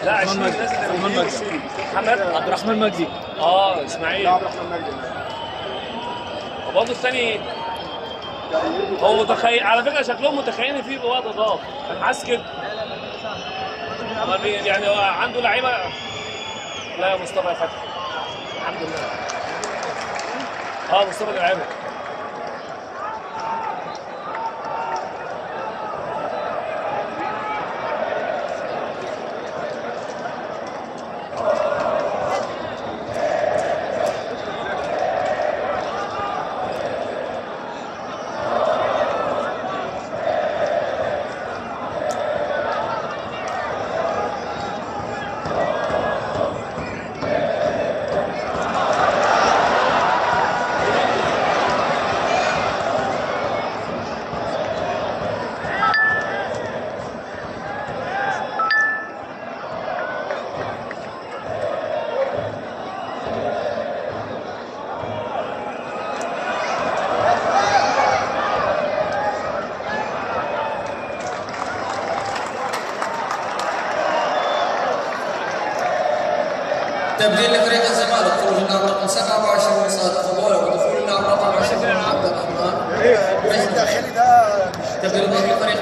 لا عبد 20 الرحمن نازل مجدي. عبد الرحمن 80 مجدي. محمد عبد الرحمن مجدي اه اسماعيل عبد الرحمن مجدي وبرضه الثاني هو متخيل على فكره شكلهم متخيلين ان في وقت اضاف انا حاسس كده أمال بي- يعني هو عنده لعيبه لا يا مصطفى يا فتحي الحمد لله اه مصطفى اللي لعبها تبديل لفريق الزمالك خروج اللاعب رقم 27 صادق فضوله ودخول اللاعب رقم 20 عبد الرحمن الداخلي ده تبديل اضافي لفريق